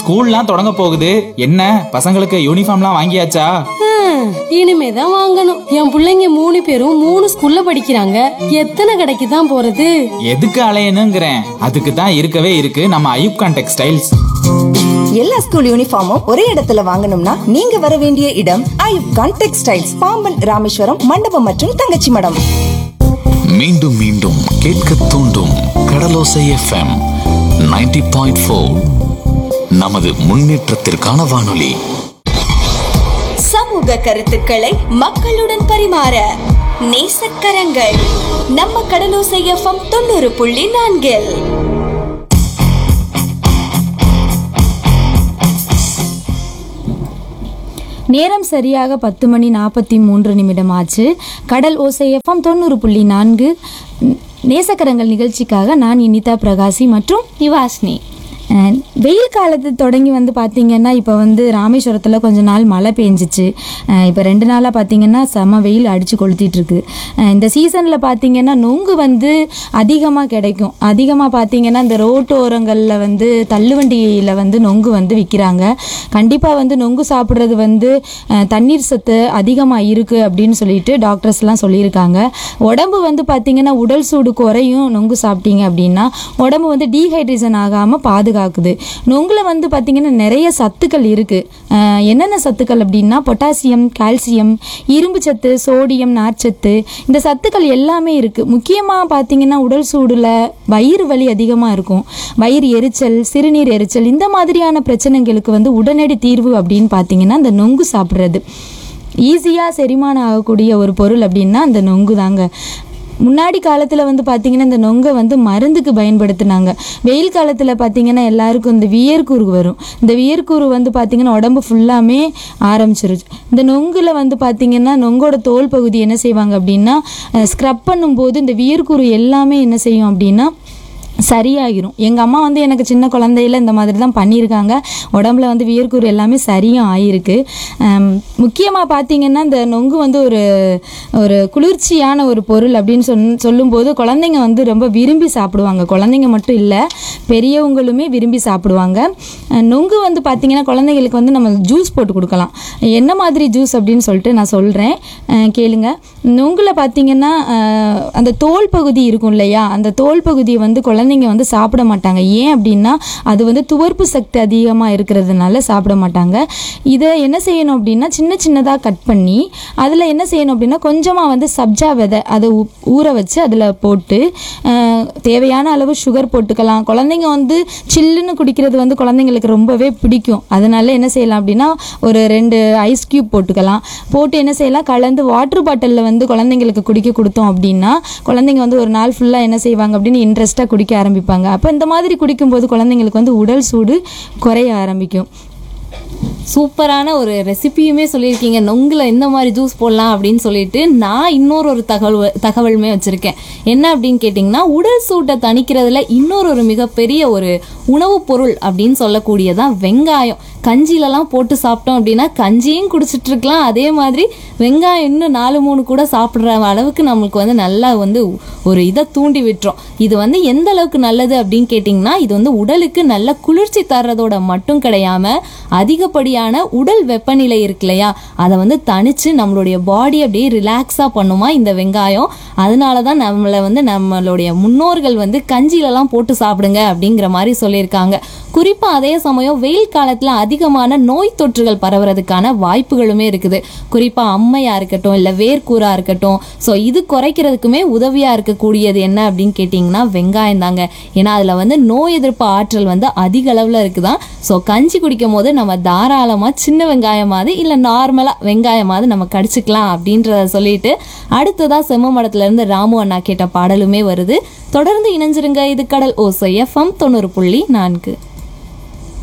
ஸ்கூல்லாம் தொடங்க போகுது என்ன பசங்களுக்கு யூனிஃபார்ம்லாம் வாங்கியாச்சா ஹம், இனிமேதான் வாங்கணும் என் புள்ளைங்க மூணு பேரும் மூணு ஸ்கூல்ல படிக்கிறாங்க எத்தனை கடைக்கு தான் போறது எதுக்கு அலையணுங்கிறேன் அதுக்கு தான் இருக்கவே இருக்கு நம்ம ஐயூப்கான் டெக்ஸ்டைல்ஸ் எல்லா ஸ்கூல் யூனிஃபார்மும் ஒரே இடத்துல வாங்கணும்னா நீங்க வர வேண்டிய இடம் ஐயூப் கான் டெக்ஸ்டைல்ஸ் பாம்பன் ராமேஸ்வரம் மண்டபம் மற்றும் தங்கச்சி மடம் மீண்டும் மீண்டும் கேட்க தூண்டும் கடலோசை எஃப்எம் 90.4 பாயிண்ட் ஃபோர் நமது முன்னேற்றத்திற்கான வானொலி சமூக கருத்துக்களை மக்களுடன் பரிமாற நேசக்கரங்கள் நம்ம கடலோசை எஃப்எம் தொண்ணூறு புள்ளி நான்கில் நேரம் சரியாக பத்து மணி நாற்பத்தி மூன்று நிமிடம் ஆச்சு கடல் ஓசை எஃப்எம் தொண்ணூறு புள்ளி நான்கு ந- நேசக்கரங்கள் நிகழ்ச்சிக்காக நான் இனிதா பிரகாசி மற்றும் நிவாஸ்னி அஹ், வெயில் காலத்து தொடங்கி வந்து பார்த்திங்கன்னா இப்போ வந்து ராமேஸ்வரத்தில் கொஞ்ச நாள் மழை பெஞ்சிச்சு இப்போ ரெண்டு நாளாக பார்த்தீங்கன்னா செம வெயில் அடித்து கொளுத்திட்டு இருக்கு அஹ், இந்த சீசனில் பார்த்தீங்கன்னா நொங்கு வந்து அதிகமாக கிடைக்கும் அதிகமாக பார்த்தீங்கன்னா இந்த ரோட்டோரங்களில் வந்து தள்ளுவண்டியில் வந்து நொங்கு வந்து விற்கிறாங்க கண்டிப்பாக வந்து நொங்கு சாப்பிட்றது வந்து அஹ், தண்ணீர் சத்து அதிகமாக இருக்குது அப்படின்னு சொல்லிட்டு டாக்டர்ஸ்லாம் சொல்லியிருக்காங்க உடம்பு வந்து பார்த்தீங்கன்னா உடல் சூடு குறையும் நொங்கு சாப்பிட்டீங்க அப்படின்னா உடம்பு வந்து டீஹைட்ரேஷன் ஆகாமல் பாதுகாக்குது நொங்குல வந்து பார்த்தீங்கன்னா நிறைய சத்துக்கள் இருக்குது என்னென்ன சத்துக்கள் அப்படின்னா பொட்டாசியம் கால்சியம் இரும்பு சத்து சோடியம் நார்ச்சத்து இந்த சத்துக்கள் எல்லாமே இருக்குது முக்கியமாக பார்த்தீங்கன்னா உடல் சூடில் வயிறு வலி அதிகமாக இருக்கும் வயிறு எரிச்சல் சிறுநீர் எரிச்சல் இந்த மாதிரியான பிரச்சனைகளுக்கு வந்து உடனடி தீர்வு அப்படின்னு பார்த்தீங்கன்னா இந்த நொங்கு சாப்பிட்றது ஈஸியாக செரிமானம் ஆகக்கூடிய ஒரு பொருள் அப்படின்னா அந்த நொங்கு தாங்க முன்னாடி காலத்தில் வந்து பார்த்திங்கன்னா இந்த நொங்கை வந்து மருந்துக்கு பயன்படுத்தினாங்க வெயில் காலத்தில் பார்த்திங்கன்னா எல்லாருக்கும் இந்த வியர்க்கூறு வரும் இந்த வியர்க்கூறு வந்து பார்த்திங்கன்னா உடம்பு ஃபுல்லாமே ஆரம்பிச்சிருச்சு இந்த நொங்குல வந்து பார்த்திங்கன்னா நொங்கோட தோல் பகுதி என்ன செய்வாங்க அப்படின்னா ஸ்க்ரப் பண்ணும்போது இந்த வியர்க்கூறு எல்லாமே என்ன செய்யும் அப்படின்னா சரியாகிரும் எங்கள் அம்மா வந்து எனக்கு சின்ன குழந்தையில இந்த மாதிரி தான் பண்ணியிருக்காங்க உடம்புல வந்து வியர்க்கூறு எல்லாமே சரியும் ஆயிருக்கு முக்கியமாக பார்த்தீங்கன்னா இந்த நொங்கு வந்து ஒரு ஒரு குளிர்ச்சியான ஒரு பொருள் அப்படின்னு சொன் சொல்லும்போது குழந்தைங்க வந்து ரொம்ப விரும்பி சாப்பிடுவாங்க குழந்தைங்க மட்டும் இல்லை பெரியவங்களுமே விரும்பி சாப்பிடுவாங்க அஹ் நொங்கு வந்து பார்த்தீங்கன்னா குழந்தைங்களுக்கு வந்து நம்ம ஜூஸ் போட்டு கொடுக்கலாம் என்ன மாதிரி ஜூஸ் அப்படின்னு சொல்லிட்டு நான் சொல்கிறேன் கேளுங்க நொங்குல பார்த்தீங்கன்னா அஹ், அந்த தோல் பகுதி இருக்கும் இல்லையா அந்த தோல் பகுதியை வந்து குழந்தைங்க வந்து சாப்பிட மாட்டாங்க ஏன் அப்படின்னா அது வந்து துவர்ப்பு சக்தி அதிகமாக இருக்கிறதுனால சாப்பிட மாட்டாங்க இதை என்ன செய்யணும் அப்படின்னா சின்ன சின்னதாக கட் பண்ணி அதில் என்ன செய்யணும் அப்படின்னா கொஞ்சமாக வந்து சப்ஜா விதை அதை ஊ- ஊற வச்சு அதில் போட்டு அஹ், தேவையான அளவு சுகர் போட்டுக்கலாம் குழந்தைங்க வந்து சில்லுன்னு குடிக்கிறது வந்து குழந்தைங்களுக்கு ரொம்பவே பிடிக்கும் அதனால என்ன செய்யலாம் அப்படின்னா ஒரு ரெண்டு ஐஸ் கியூப் போட்டுக்கலாம் போட்டு என்ன செய்யலாம் கலந்து வாட்டர் பாட்டிலில் வந்து குழந்தைங்களுக்கு குடிக்க கொடுத்தோம் அப்படின்னா குழந்தைங்க வந்து ஒரு நாள் ஃபுல்லாக என்ன செய்வாங்க அப்படின்னு இன்ட்ரெஸ்ட்டாக குடிக்க ஆரம்பிப்பாங்க அப்போ இந்த மாதிரி குடிக்கும்போது குழந்தைங்களுக்கு வந்து உடல் சூடு குறைய ஆரம்பிக்கும் சூப்பரான ஒரு ரெசிபியுமே சொல்லியிருக்கீங்க நொங்குல எந்த மாதிரி ஜூஸ் போடலாம் அப்படின்னு சொல்லிட்டு நான் இன்னொரு ஒரு தகவல் தகவலுமே வச்சிருக்கேன் என்ன அப்படின்னு கேட்டிங்கன்னா உடல் சூட்டை தணிக்கிறதுல இன்னொரு ஒரு மிகப்பெரிய ஒரு உணவுப் பொருள் அப்படின்னு சொல்லக்கூடியதான் வெங்காயம் கஞ்சிலலாம் போட்டு சாப்பிட்டோம் அப்படின்னா கஞ்சியும் குடிச்சிட்டு இருக்கலாம் அதே மாதிரி வெங்காயம் இன்னும் நாலு மூணு கூட சாப்பிட்ற அளவுக்கு நம்மளுக்கு வந்து நல்லா வந்து ஒரு இதை தூண்டி விட்டுரும் இது வந்து எந்த அளவுக்கு நல்லது அப்படின்னு கேட்டிங்கன்னா இது வந்து உடலுக்கு நல்ல குளிர்ச்சி தர்றதோட மட்டும் கிடையாம அதிகப்படியான உடல் வெப்பநிலை இருக்கு இல்லையா அதை வந்து தணிச்சு நம்மளுடைய பாடி அப்படியே ரிலாக்ஸாக பண்ணுமா இந்த வெங்காயம் அதனால தான் நம்மளை வந்து நம்மளுடைய முன்னோர்கள் வந்து கஞ்சிலலாம் போட்டு சாப்பிடுங்க அப்படிங்கிற மாதிரி சொல்லியிருக்காங்க குறிப்பாக அதே சமயம் வெயில் காலத்தில் அதிகமான நோய் தொற்றுகள் பரவுறதுக்கான வாய்ப்புகளுமே இருக்குது குறிப்பாக அம்மையா இருக்கட்டும் இல்லை வேர்க்கூறா இருக்கட்டும் ஸோ இது குறைக்கிறதுக்குமே உதவியாக இருக்கக்கூடியது என்ன அப்படின்னு கேட்டிங்கன்னா வெங்காயம் தாங்க ஏன்னா அதில் வந்து நோய் எதிர்ப்பு ஆற்றல் வந்து அதிக அளவில் இருக்குதான் ஸோ கஞ்சி குடிக்கும் போது நம்ம தாராளமாக சின்ன வெங்காயமாவது இல்லை நார்மலாக வெங்காயமாவது நம்ம கடிச்சிக்கலாம் அப்படின்றத சொல்லிட்டு அடுத்ததாக செம்ம மடத்துலேருந்து ராமு அண்ணா கேட்ட பாடலுமே வருது தொடர்ந்து இணைஞ்சிருங்க இது கடல் ஓசை எஃப்எம் தொண்ணூறு புள்ளி நான்கு